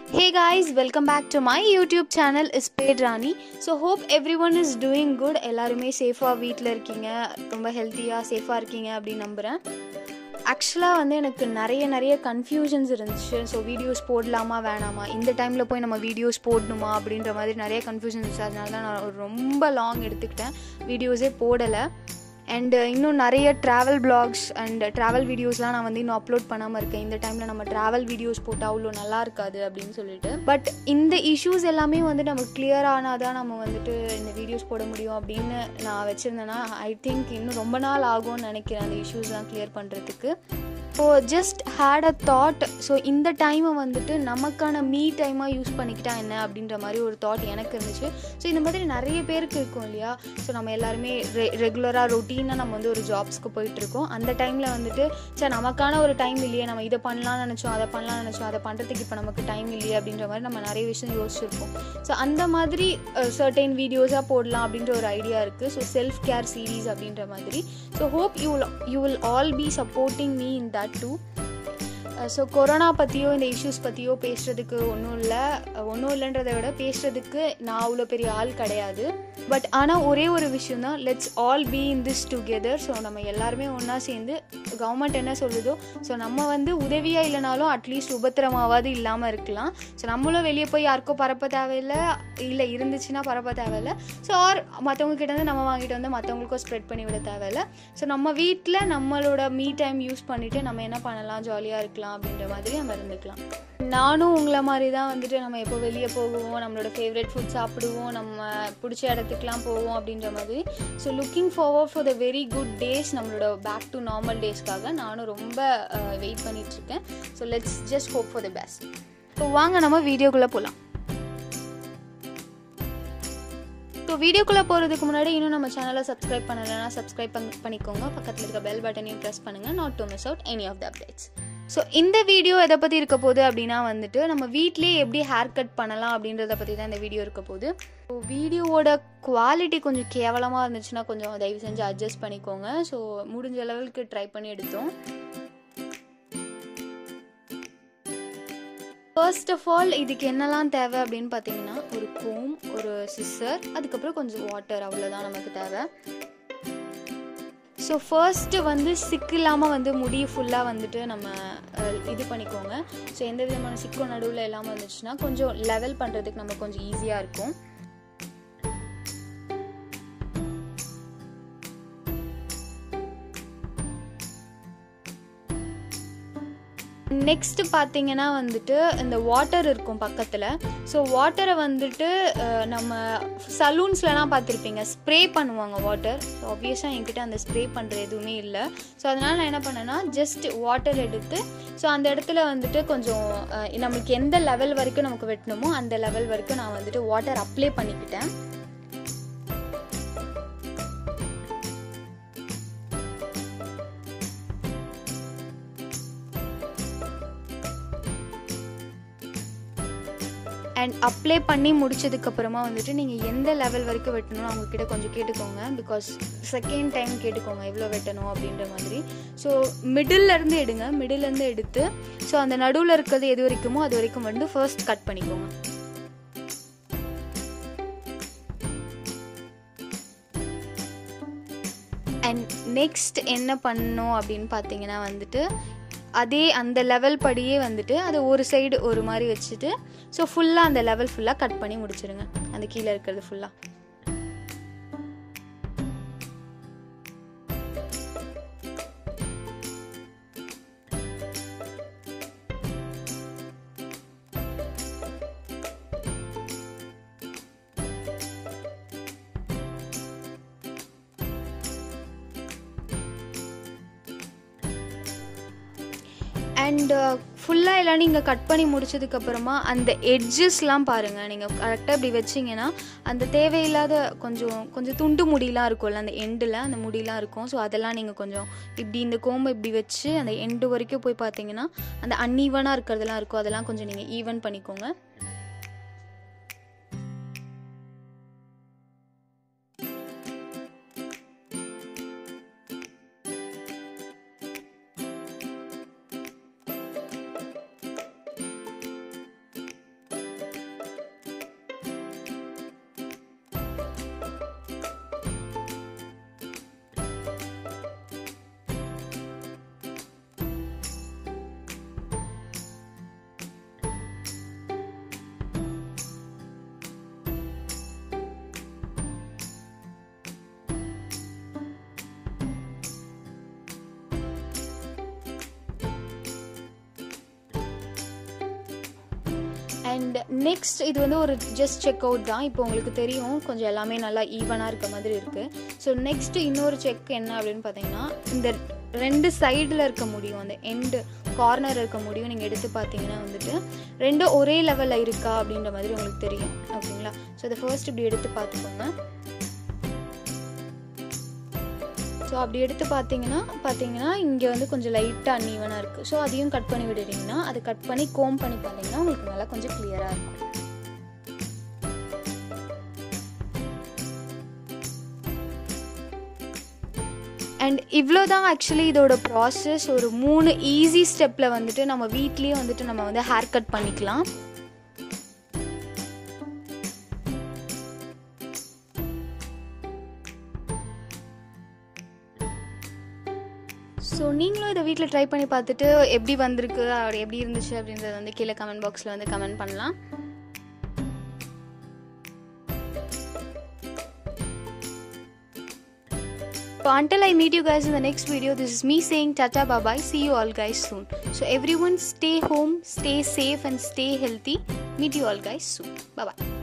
Hey guys, welcome back to my YouTube channel is Paid Rani. So hope everyone is doing good. எல்லாருமே சேஃபாக வீட்டில் இருக்கீங்க ரொம்ப ஹெல்த்தியாக சேஃபாக இருக்கீங்க அப்படின்னு நம்புகிறேன் ஆக்சுவலாக வந்து எனக்கு நிறைய நிறைய கன்ஃபியூஷன்ஸ் இருந்துச்சு ஸோ வீடியோஸ் போடலாமா வேணாமா இந்த டைமில் போய் நம்ம வீடியோஸ் போடணுமா அப்படின்ற மாதிரி நிறைய கன்ஃபியூஷன் இருந்துச்சு அதனால தான் நான் ஒரு ரொம்ப லாங் எடுத்துக்கிட்டேன் வீடியோஸே போடலை அண்ட் இன்னும் நிறைய ட்ராவல் பிளாக்ஸ் அண்ட் ட்ராவல் வீடியோஸ்லாம் நான் வந்து இன்னும் அப்லோட் பண்ணாமல் இருக்கேன் இந்த டைமில் நம்ம ட்ராவல் வீடியோஸ் போட்டால் அவ்வளோ நல்லா இருக்காது அப்படின்னு சொல்லிட்டு பட் இந்த இஷ்யூஸ் எல்லாமே வந்து நமக்கு கிளியர் ஆனால் தான் நம்ம வந்துட்டு இந்த வீடியோஸ் போட முடியும் அப்படின்னு நான் வச்சுருந்தேன்னா ஐ திங்க் இன்னும் ரொம்ப நாள் ஆகும்னு நினைக்கிறேன் அந்த இஷ்யூஸ்லாம் கிளியர் பண்ணுறதுக்கு so just had a thought so இந்த டைமை வந்துட்டு நமக்கான மீ டைமாக யூஸ் பண்ணிக்கிட்டா என்ன அப்படின்ற மாதிரி ஒரு தாட் எனக்கு இருந்துச்சு ஸோ இந்த மாதிரி நிறைய பேருக்கு இருக்கும் இல்லையா ஸோ நம்ம எல்லாருமே ரெ ரெகுலராக ரொட்டீனாக நம்ம வந்து ஒரு ஜாப்ஸ்க்கு போயிட்டுருக்கோம் அந்த டைமில் வந்துட்டு சரி நமக்கான ஒரு டைம் இல்லையே நம்ம இதை பண்ணலாம்னு நினச்சோம் அதை பண்ணலாம்னு நினச்சோம் அதை பண்ணுறதுக்கு இப்போ நமக்கு டைம் இல்லையே அப்படின்ற மாதிரி நம்ம நிறைய விஷயம் யோசிச்சிருப்போம் ஸோ அந்த மாதிரி சர்டைன் வீடியோஸாக போடலாம் அப்படின்ற ஒரு ஐடியா இருக்குது ஸோ செல்ஃப் கேர் சீரீஸ் அப்படின்ற மாதிரி so hope you you will all be supporting me in that too so corona பற்றியோ இந்த இஷ்யூஸ் பற்றியோ பேசுகிறதுக்கு ஒன்றும் இல்லை ஒன்றும் இல்லைன்றதை விட பேசுகிறதுக்கு நான் அவ்வளோ பெரிய ஆள் கிடையாது பட் ஆனால் ஒரே ஒரு விஷயம் தான் let's all be in this together so நம்ம எல்லாருமே ஒன்றா சேர்ந்து கவர்மெண்ட் என்ன சொல்லுதோ ஸோ நம்ம வந்து உதவியாக இல்லைனாலும் அட்லீஸ்ட் உபத்திரமாவது இல்லாமல் இருக்கலாம் ஸோ நம்மளும் வெளியே போய் யாருக்கோ பரப்ப தேவையில்லை இல்லை இருந்துச்சுன்னா பரப்ப தேவையில்லை ஸோ ஆர் மற்றவங்க கிட்டேருந்து நம்ம வாங்கிட்டு வந்து மற்றவங்களுக்கும் ஸ்ப்ரெட் பண்ணி விட தேவையில்லை ஸோ நம்ம வீட்டில் நம்மளோட மீ டைம் யூஸ் பண்ணிவிட்டு நம்ம என்ன பண்ணலாம் ஜாலியாக இருக்கலாம் அப்படின்ற மாதிரி நம்ம இருந்துக்கலாம் நானும் உங்களை மாதிரி தான் வந்துட்டு நம்ம எப்போ வெளியே போகுவோம் நம்மளோட ஃபேவரட் ஃபுட் சாப்பிடுவோம் நம்ம பிடிச்ச இடத்துக்குலாம் போவோம் அப்படின்ற மாதிரி so looking forward for the very good days நம்மளோட பேக் டு நார்மல் டேஸ்க்காக நானும் ரொம்ப வெயிட் பண்ணிகிட்ருக்கேன் so let's just hope for the best so வாங்க நம்ம வீடியோக்குள்ளே போகலாம் ஸோ வீடியோக்குள்ளே போகிறதுக்கு முன்னாடி இன்னும் நம்ம சேனலை சப்ஸ்கிரைப் பண்ணலைன்னா சப்ஸ்கிரைப் பண்ணிக்கோங்க பக்கத்தில் இருக்க பெல் பட்டனையும் ப்ரெஸ் பண்ணுங்கள் not to miss out any of the updates so இந்த வீடியோ எதை பற்றி இருக்க போகுது அப்படின்னா வந்துட்டு நம்ம வீட்லேயே எப்படி ஹேர் கட் பண்ணலாம் அப்படின்றத பற்றி தான் இந்த வீடியோ இருக்க போகுது ஸோ வீடியோவோட குவாலிட்டி கொஞ்சம் கேவலமாக இருந்துச்சுன்னா கொஞ்சம் தயவு செஞ்சு அட்ஜஸ்ட் பண்ணிக்கோங்க ஸோ முடிஞ்ச லெவலுக்கு ட்ரை பண்ணி எடுத்தோம் ஃபர்ஸ்ட் ஆஃப் ஆல் இதுக்கு என்னெல்லாம் தேவை அப்படின்னு பார்த்தீங்கன்னா ஒரு கோம் ஒரு சிஸ்ஸர் அதுக்கப்புறம் கொஞ்சம் வாட்டர் அவ்வளோதான் நமக்கு தேவை ஸோ ஃபர்ஸ்ட்டு வந்து சிக்கு இல்லாமல் வந்து முடி ஃபுல்லாக வந்துட்டு நம்ம இது பண்ணிக்கோங்க ஸோ எந்த விதமான சிக்கும் நடுவில் இல்லாமல் வந்துச்சுன்னா கொஞ்சம் லெவல் பண்ணுறதுக்கு நம்ம கொஞ்சம் ஈஸியாக இருக்கும் நெக்ஸ்ட்டு பார்த்தீங்கன்னா வந்துட்டு இந்த வாட்டர் இருக்கும் பக்கத்தில் ஸோ வாட்டரை வந்துட்டு நம்ம சலூன்ஸ்லலாம் பார்த்துருப்பீங்க ஸ்ப்ரே பண்ணுவாங்க வாட்டர் ஸோ ஆப்வியஸாக என்கிட்ட அந்த ஸ்ப்ரே பண்ணுற எதுவுமே இல்லை ஸோ அதனால் நான் என்ன பண்ணேன்னா ஜஸ்ட் வாட்டர் எடுத்து ஸோ அந்த இடத்துல வந்துட்டு கொஞ்சம் நம்மளுக்கு எந்த லெவல் வரைக்கும் நமக்கு வெட்டணுமோ அந்த லெவல் வரைக்கும் நான் வந்துட்டு வாட்டர் அப்ளை பண்ணிக்கிட்டேன் அண்ட் அப்ளை பண்ணி முடிச்சதுக்கப்புறமா வந்துட்டு நீங்கள் எந்த லெவல் வரைக்கும் வெட்டணும் அவங்கக்கிட்ட கொஞ்சம் கேட்டுக்கோங்க பிகாஸ் செகண்ட் டைம் கேட்டுக்கோங்க எவ்வளோ வெட்டணும் அப்படின்ற மாதிரி ஸோ மிடில்லேருந்து எடுங்க மிடில்லேருந்து எடுத்து ஸோ அந்த நடுவில் இருக்கிறது எது வரைக்குமோ அது வரைக்கும் வந்து ஃபர்ஸ்ட் கட் பண்ணிக்கோங்க அண்ட் நெக்ஸ்ட் என்ன பண்ணணும் அப்படின்னு பார்த்தீங்கன்னா வந்துட்டு அதே அந்த லெவல் படியே வந்துட்டு அதை ஒரு சைடு ஒரு மாதிரி வச்சுட்டு ஸோ ஃபுல்லாக அந்த லெவல் ஃபுல்லாக கட் பண்ணி முடிச்சிருங்க அந்த கீழே இருக்கிறது ஃபுல்லாக அண்ட் ஃபுல்லாக எல்லாம் நீங்கள் கட் பண்ணி முடிச்சதுக்கப்புறமா அந்த எட்ஜஸ்லாம் பாருங்கள் நீங்கள் கரெக்டாக இப்படி வச்சிங்கன்னா அந்த தேவையில்லாத கொஞ்சம் கொஞ்சம் துண்டு முடியெலாம் இருக்கும்ல அந்த எண்டில் அந்த முடியெலாம் இருக்கும் ஸோ அதெல்லாம் நீங்கள் கொஞ்சம் இப்படி இந்த கோம்பை இப்படி வச்சு அந்த எண்டு வரைக்கும் போய் பார்த்தீங்கன்னா அந்த அன்ஈவனாக இருக்கிறதெல்லாம் இருக்கும் அதெல்லாம் கொஞ்சம் நீங்கள் ஈவன் பண்ணிக்கோங்க அண்ட் நெக்ஸ்ட் இது வந்து ஒரு ஜஸ்ட் செக் அவுட் தான் இப்போ உங்களுக்கு தெரியும் கொஞ்சம் எல்லாமே நல்லா ஈவனாக இருக்க மாதிரி இருக்குது ஸோ நெக்ஸ்ட் இன்னொரு செக் என்ன அப்படின்னு பார்த்தீங்கன்னா இந்த ரெண்டு சைடில் இருக்க முடியும் அந்த எண்டு கார்னர் இருக்க முடியும் நீங்கள் எடுத்து பார்த்தீங்கன்னா வந்துட்டு ரெண்டும் ஒரே லெவலில் இருக்கா அப்படின்ற மாதிரி உங்களுக்கு தெரியும் ஓகேங்களா ஸோ அதை ஃபர்ஸ்ட் இப்படி எடுத்து பார்த்துக்கோங்க ஸோ அப்படி எடுத்து பார்த்தீங்கன்னா பார்த்தீங்கன்னா இங்கே வந்து கொஞ்சம் லைட்டாக அன்னீவனாக இருக்குது ஸோ அதையும் கட் பண்ணி விடுறீங்கன்னா அதை கட் பண்ணி கோம் பண்ணி பார்த்தீங்கன்னா உங்களுக்கு நல்லா கொஞ்சம் கிளியராக இருக்கும் அண்ட் இவ்வளோ தான் ஆக்சுவலி இதோட ப்ராசஸ் ஒரு மூணு ஈஸி ஸ்டெப்பில் வந்துட்டு நம்ம வீட்லேயே வந்துட்டு நம்ம வந்து ஹேர் கட் பண்ணிக்கலாம் ஸோ நீங்களும் இதை வீட்டில் ட்ரை பண்ணி பார்த்துட்டு எப்படி வந்திருக்கு அது எப்படி இருந்துச்சு அப்படின்றத வந்து கீழே கமெண்ட் பாக்ஸில் வந்து கமெண்ட் பண்ணலாம் So until I meet you guys in the next video, this is me saying tata bye bye. See you all guys soon. So everyone stay home, stay safe and stay healthy. Meet you all guys soon. Bye bye.